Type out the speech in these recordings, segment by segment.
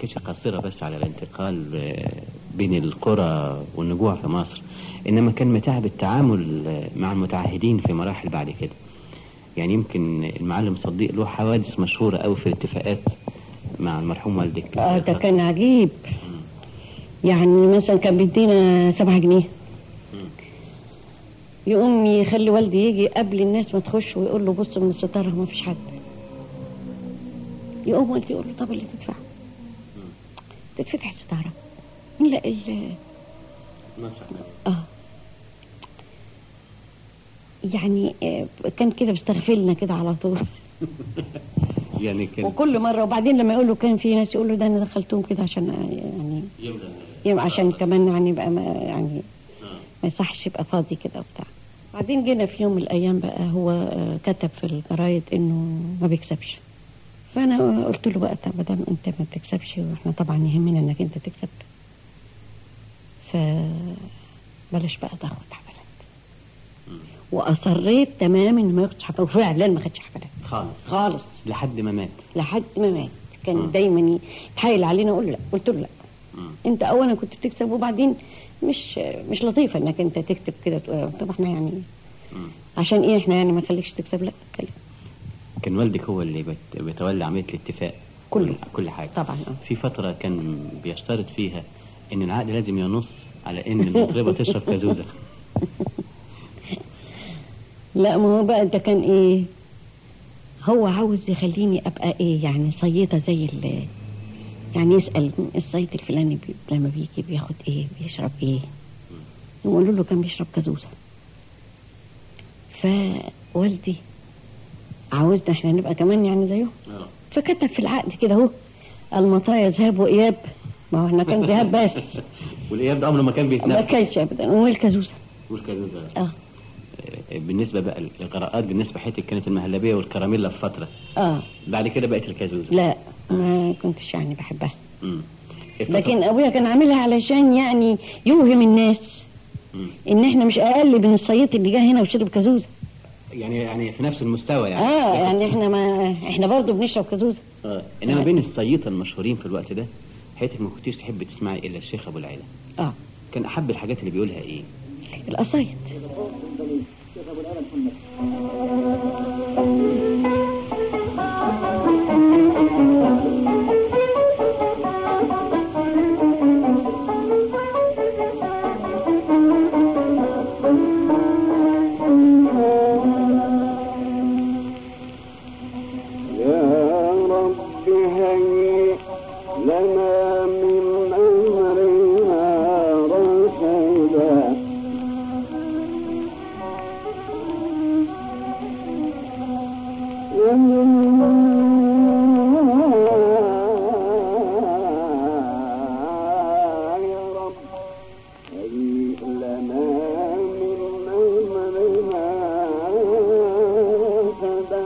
كانتش قاصرة بس على الانتقال آه، بين القرى والنجوع في مصر إنما كان متاعب التعامل آه، مع المتعهدين في مراحل بعد كده يعني يمكن المعلم صديق له حوادث مشهورة أوي في الاتفاقات مع المرحوم والدك اه ده كان عجيب يعني مثلا كان بيدينا سبعة جنيه يقوم يخلي والدي يجي قبل الناس ما تخش ويقول له بص من الستارة ما فيش حد يقوم والدي يقول له طب اللي تدفع تتفتح الستارة لا ال اه يعني آه، كان كده بيستغفلنا كده على طول يعني كان وكل مرة وبعدين لما يقول له كان في ناس يقول له ده انا دخلتهم كده عشان آه، يعني يبقى عشان كمان يعني يبقى ما يعني ما يصحش يبقى فاضي كده وبتاع بعدين جينا في يوم من الايام بقى هو آه، كتب في الجرايد انه ما بيكسبش فانا قلت له بقى طب ما دام انت ما بتكسبش واحنا طبعا يهمنا انك انت تكسب فبلاش بقى تاخد حفلات واصريت تماما ان ما ياخدش حفلات وفعلا ما خدش حفلات خالص خالص لحد ما مات لحد ما مات كان مم. دايما يتحايل علينا اقول له لا قلت له لا مم. انت اولا كنت بتكسب وبعدين مش مش لطيفه انك انت تكتب كده تقول طب احنا يعني مم. عشان ايه احنا يعني ما نخليكش تكسب لا خليك. كان والدك هو اللي بت- بيتولى عملية الاتفاق كله. كل حاجة طبعا اه في فترة كان بيشترط فيها إن العقد لازم ينص على إن المطربة تشرب كازوزة لا ما هو بقى ده كان ايه هو عاوز يخليني ابقى ايه يعني صيطه زي ال يعني يسال الصيد الفلاني بي لما بيجي بياخد ايه بيشرب ايه يقولوا له كان بيشرب كازوزه فوالدي عاوزنا احنا نبقى كمان يعني زيه فكتب في العقد كده اهو المطايا ذهاب واياب ما هو احنا كان ذهاب بس والإياب ده عمره ما كان ما بيتنفس كانش ابدا والكازوزه والكازوزة اه بالنسبة بقى الغراءات بالنسبة حياتك كانت المهلبية والكراميلا في فترة اه بعد كده بقت الكازوزة لا ما كنتش يعني بحبها مم. لكن ابويا كان عاملها علشان يعني يوهم الناس مم. ان احنا مش اقل من الصيط اللي جه هنا وشرب كازوزه يعني يعني في نفس المستوى يعني اه يعني احنا ما احنا برضه بنشرب كازوزه آه. انما بين الصييطه المشهورين في الوقت ده حياتك ما كنتيش تحب تسمعي الا الشيخ ابو العيله اه كان احب الحاجات اللي بيقولها ايه القصايد يا رب هيئ لنا من أمرنا رشدا يا رب هيئ لنا من أمرنا رشدا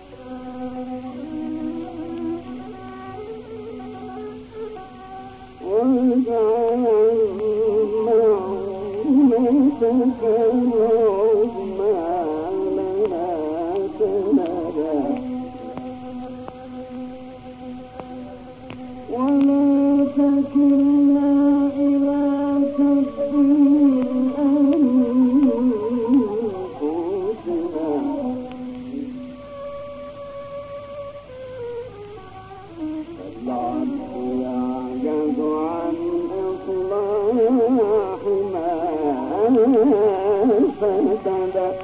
ولا تكلنا إلى تدبير أنفسنا العبد يعجز عن إصلاح ما فسد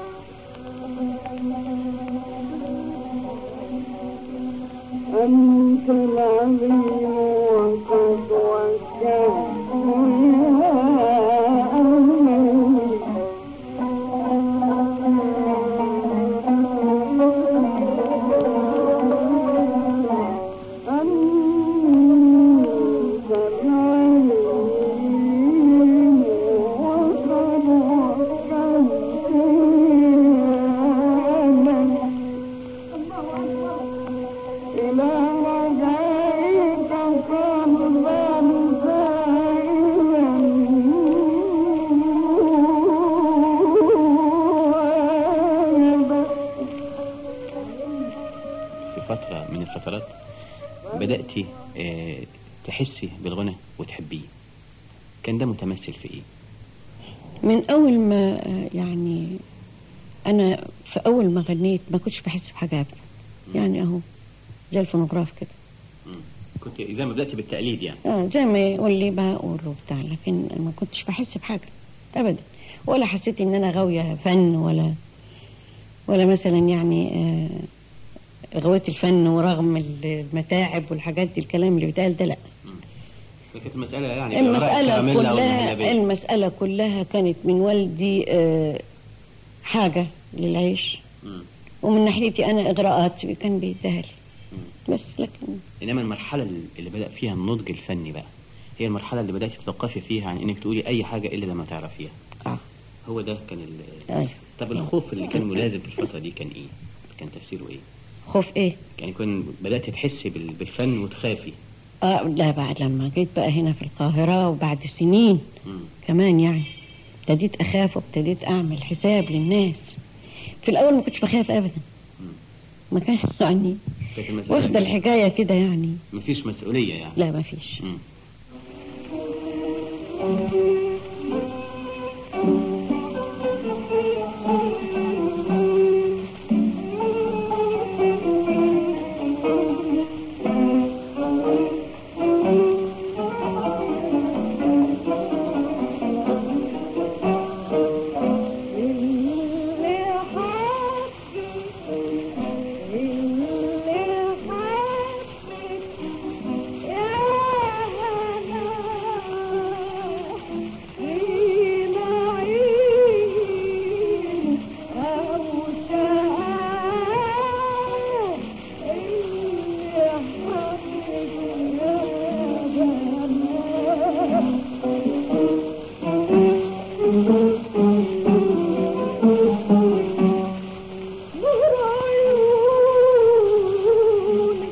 أنت العليم وقد وجهت يا أمين أنت العليم تحسي بالغنى وتحبيه كان ده متمثل في ايه من اول ما آه، يعني انا في اول ما غنيت ما كنتش بحس بحاجه ابدا يعني اهو زي الفونوغراف كده مم. كنت زي ما بدأتي بالتقليد يعني اه زي ما يقول لي بقول وبتاع لكن ما كنتش بحس بحاجه ابدا ولا حسيت ان انا غاويه فن ولا ولا مثلا يعني آه غويت الفن ورغم المتاعب والحاجات دي الكلام اللي بيتقال ده لا كانت المسألة يعني المسألة كراميلا أو كلها المهلبية. المسألة كلها كانت من والدي آه، حاجة للعيش مم. ومن ناحيتي أنا إغراءات كان بيسهل مم. بس لكن انما المرحله اللي بدا فيها النضج الفني بقى هي المرحله اللي بدات تتوقفي فيها عن انك تقولي اي حاجه الا لما تعرفيها آه هو ده كان ال... أيوة. طب الخوف اللي كان ملازم في الفتره دي كان ايه كان تفسيره ايه خوف إيه يعني كنت بدات تحسي بال... بالفن وتخافي آه لا بعد لما جيت بقى هنا في القاهرة وبعد سنين مم. كمان يعني ابتديت أخاف وابتديت أعمل حساب للناس في الأول ما كنتش بخاف أبدا مم. ما كان يعني كانت المسألة واخدة الحكاية كده يعني مفيش مسؤوليه يعني لا ما فيش مم. اللي حبك اللي حبك يا هلا في نعيم أو شهاد اللي حبك يا هلا نور عيونك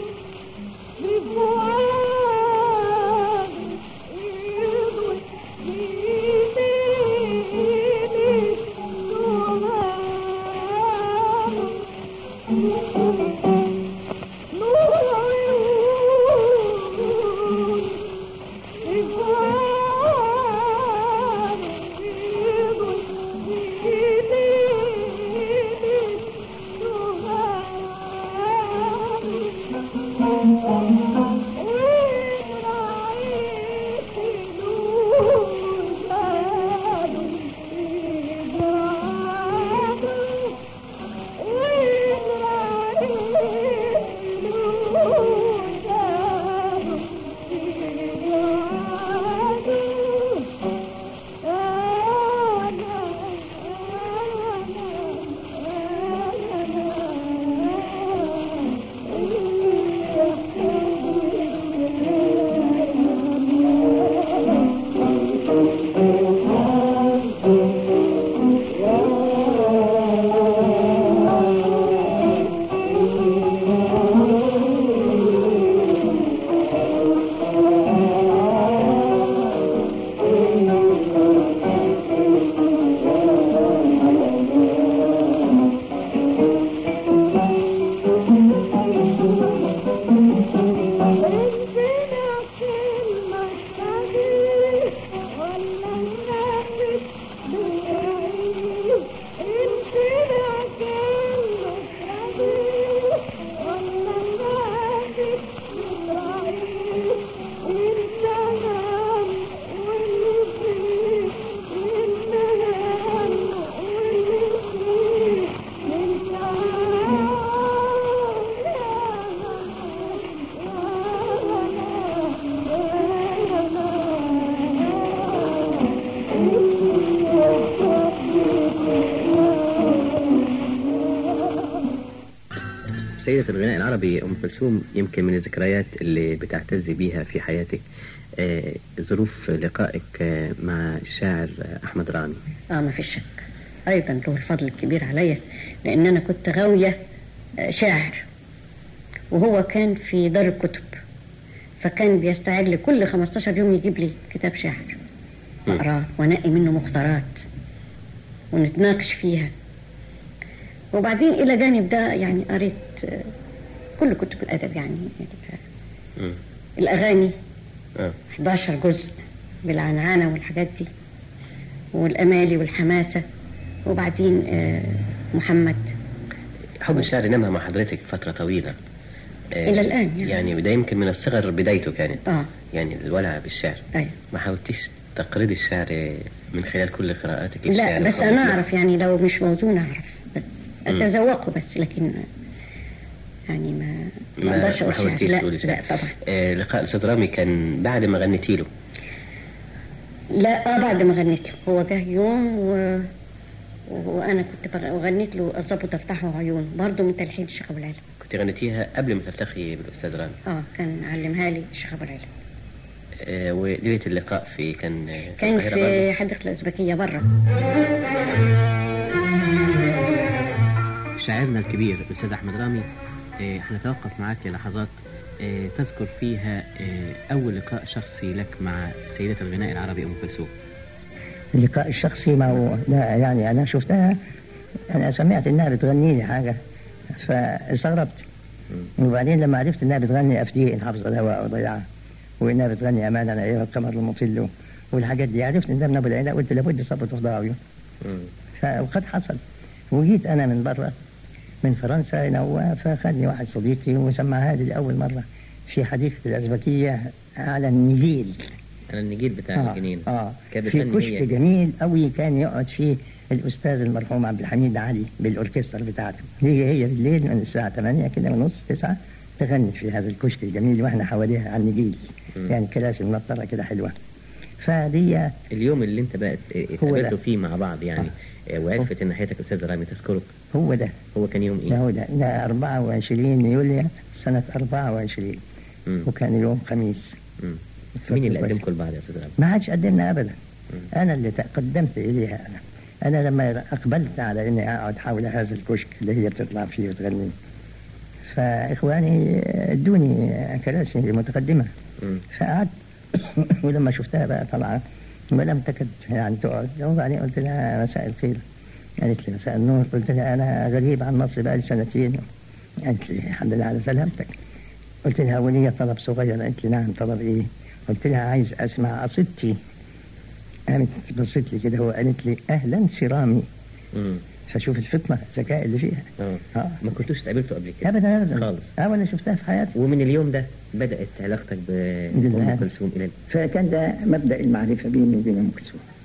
بفؤاد يضوي بيديك نور عيونك بفؤاد يضوي بيديك سيدة الغناء العربي أم كلثوم يمكن من الذكريات اللي بتعتز بيها في حياتك آه، ظروف لقائك آه، مع الشاعر آه، أحمد رامي اه ما فيش شك ايضا له الفضل الكبير عليا لان انا كنت غاويه آه، شاعر وهو كان في دار الكتب فكان بيستعد لي كل 15 يوم يجيب لي كتاب شعر اقراه وانقي منه مختارات ونتناقش فيها وبعدين الى جانب ده يعني قريت آه، كل كتب الادب يعني مم. الاغاني اه 11 جزء بالعنعنة والحاجات دي والأمالي والحماسة وبعدين آه، محمد حب الشعر نمى مع حضرتك فترة طويلة آه، إلى الآن يعني. يعني ده يمكن من الصغر بدايته كانت اه يعني الولع بالشعر أيوة. ما حاولتيش تقريد الشعر من خلال كل قراءاتك لا الشعر بس أنا أعرف يعني لو مش موزون أعرف بس مم. أتذوقه بس لكن يعني ما ما ما أقدرش ما أقول شعر حاولتيش لا, تقولي شعر لا طبعا آه لقاء الأستاذ رامي كان بعد ما غنيتي له لا اه بعد ما غنيت له هو جه يوم و... وانا كنت بغ- وغنيت له الظبط افتحه عيون برضه من تلحين الشيخ ابو العلا كنت غنيتيها قبل ما تلتقي بالأستاذ رامي اه كان علمها لي الشيخ ابو العلا آه وليلة اللقاء في كان آه، كان القاهرة في برضه؟ حديقه الازبكيه بره شاعرنا الكبير الأستاذ أحمد رامي آه، هنتوقف معاك لحظات آه، تذكر فيها آه، أول لقاء شخصي لك مع سيدة الغناء العربي أم كلثوم اللقاء الشخصي ما هو لا يعني انا شفتها انا سمعت انها بتغني لي حاجه فاستغربت وبعدين لما عرفت انها بتغني افديه ان حفظ الهواء وضيعه وانها بتغني امانا ايها القمر المطل والحاجات دي عرفت ان ده من ابو العلا قلت لابد صبت وضاعي مم. وقد حصل وجيت انا من بره من فرنسا نوى فخدني واحد صديقي وسمعها لي لاول مره في حديقه الازبكيه على النيل على النجيل بتاع آه الجنين اه كانت في بتغني كشك هي. جميل قوي كان يقعد فيه الاستاذ المرحوم عبد الحميد علي بالاوركسترا بتاعته هي هي بالليل من الساعه 8 كده ونص 9 تغني في هذا الكشك الجميل واحنا حواليها على النجيل مم. يعني كراسي منطره كده حلوه فدي اليوم اللي انت بقى هو اتقابلتوا ده. فيه مع بعض يعني آه، وعرفت ان حياتك استاذ رامي تذكرك هو ده هو كان يوم ده ايه؟ هو ده ده 24 يوليو سنه 24 مم. وكان يوم خميس مم. مين اللي قدمكم لبعض يا استاذ رامي؟ ما حدش قدمنا ابدا مم. انا اللي تقدمت اليها انا انا لما اقبلت على اني اقعد حول هذا الكشك اللي هي بتطلع فيه وتغني فاخواني ادوني كراسي متقدمه مم. فقعدت ولما شفتها بقى طالعه ما لم تكد يعني تقعد وبعدين قلت لها مساء الخير قالت لي مساء النور قلت لها انا غريب عن مصر بقى لي سنتين قالت لي الحمد لله على سلامتك قلت لها ولي طلب صغير قالت لي نعم طلب ايه قلت لها عايز اسمع قصيدتي قامت بصت لي كده وقالت لي اهلا سرامي مم. فشوف الفطنه الذكاء اللي فيها اه اه ما كنتوش اتقابلتوا قبل كده ابدا ابدا خالص. اه ولا شفتها في حياتي ومن اليوم ده بدأت علاقتك بأم بالله. كلثوم إلى فكان ده مبدا المعرفه بيني وبين ام كلثوم